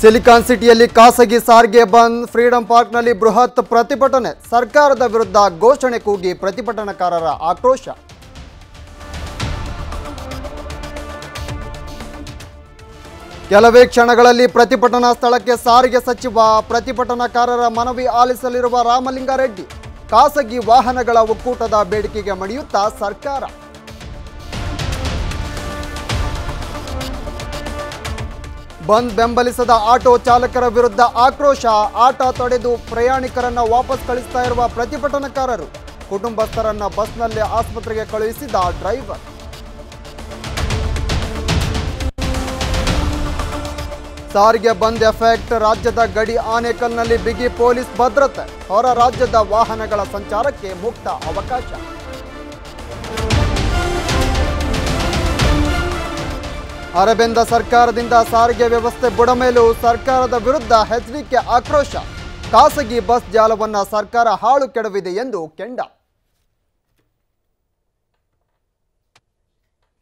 silicon ಸಿಟಿಯಲ್ಲಿ ಖಾಸಗಿ ಸಾರಿಗೆ ಬಂದ್ ಫ್ರೀಡಂ ಪಾರ್ಕ್ನಲ್ಲಿ ಬೃಹತ್ ಪ್ರತಿಭಟನೆ ಸರ್ಕಾರದ ವಿರುದ್ಧ ಘೋಷಣೆ ಕೂಗಿ ಪ್ರತಿಭಟನಾಕಾರರ ಆಕ್ರೋಶ ಕೆಲವೇ ಕ್ಷಣಗಳಲ್ಲಿ ಪ್ರತಿಭಟನಾ ಸ್ಥಳಕ್ಕೆ ಸಾರಿಗೆ ಸಚಿವ ಪ್ರತಿಭಟನಾಕಾರರ ಮನವಿ ಆಲಿಸಲಿರುವ ರಾಮಲಿಂಗಾರೆಡ್ಡಿ ಖಾಸಗಿ ವಾಹನಗಳ ಒಕ್ಕೂಟದ ಬೇಡಿಕೆಗೆ ಮಣಿಯುತ್ತಾ ಸರ್ಕಾರ ಬಂದ್ ಬೆಂಬಲಿಸದ ಆಟೋ ಚಾಲಕರ ವಿರುದ್ಧ ಆಕ್ರೋಶ ಆಟ ತೊಡೆದು ಪ್ರಯಾಣಿಕರನ್ನ ವಾಪಸ್ ಕಳಿಸ್ತಾ ಇರುವ ಪ್ರತಿಭಟನಾಕಾರರು ಕುಟುಂಬಸ್ಥರನ್ನ ಬಸ್ನಲ್ಲಿ ಆಸ್ಪತ್ರೆಗೆ ಕಳುಹಿಸಿದ ಡ್ರೈವರ್ ಸಾರಿಗೆ ಬಂದ್ ಎಫೆಕ್ಟ್ ರಾಜ್ಯದ ಗಡಿ ಆನೇಕಲ್ನಲ್ಲಿ ಬಿಗಿ ಪೊಲೀಸ್ ಭದ್ರತೆ ಹೊರ ರಾಜ್ಯದ ವಾಹನಗಳ ಸಂಚಾರಕ್ಕೆ ಮುಕ್ತ ಅವಕಾಶ ಅರಬೆಂದ ಸರ್ಕಾರದಿಂದ ಸಾರಿಗೆ ವ್ಯವಸ್ಥೆ ಬುಡಮೇಲು ಸರ್ಕಾರದ ವಿರುದ್ಧ ಹೆಚ್ಡಿಕೆ ಆಕ್ರೋಶ ಖಾಸಗಿ ಬಸ್ ಜಾಲವನ್ನ ಸರ್ಕಾರ ಹಾಳು ಕೆಡವಿದೆ ಎಂದು ಕೆಂಡ